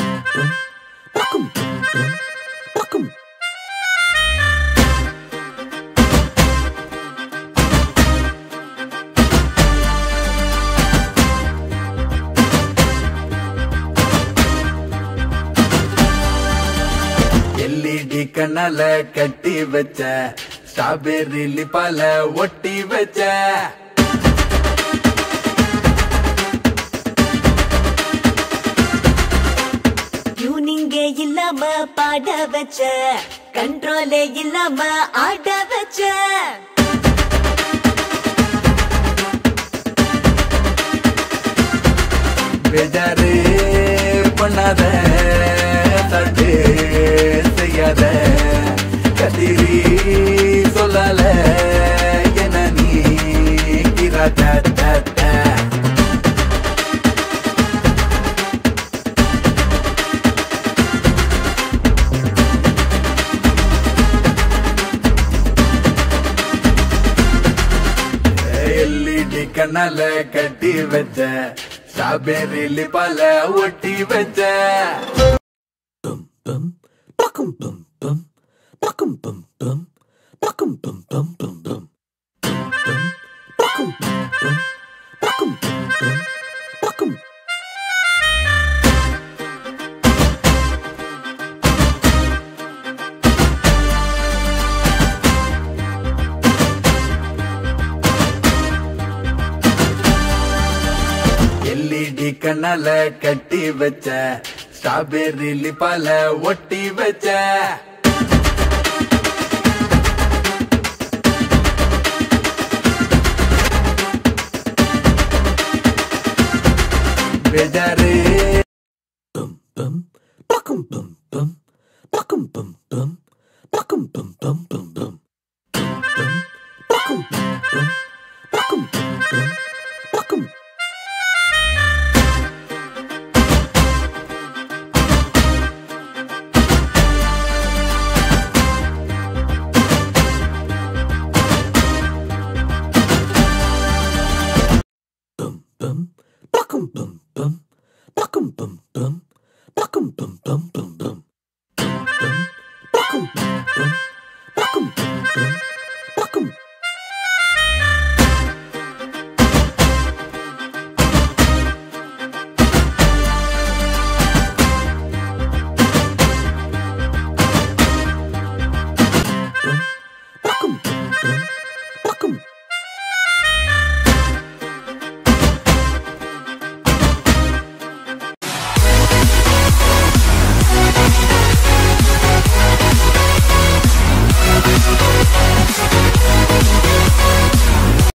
LED கண்ணால கட்டி வச்ச ஸ்ட்ராபெர்ரி லிப்பால ஒட்டி வச்ச டியூனிங்கே இல்லாம பாட வச்ச கண்ட்ரோலே இல்லாம ஆட வச்ச பெஜாரு பண்ணாத தட்டு செய்யாத கதிரி சொல்லால என நீ கிராட்ட எல்இடி கண்ணால கட்டி வச்ச ஸ்ட்ராபெர்ரி லிப்பால ஒட்டி வச்ச பம் பம் பக்கம் பம் பம் பக்கம் பம் பம் பக்கம் பம் பம் பம் பம் பம் பக்கம் பம் பம் பக்கம் பம் பம் பக்கம் எல்இடி கண்ணால கட்டி வச்ச ஸ்ட்ராபெர்ரி லிப்பால ஒட்டி வச்ச பெஜாரு பம் பம் பக்கம் பம் பம் பக்கம் பம் பம் பக்கம் பம் பம் பம் பம் பம் பக்கம் பம் பம் பக்கம் பம் பம் பக்கம் bum bum buckum bum bum buckum bum bum buckum bum bum bum bum bum bum buckum bum bum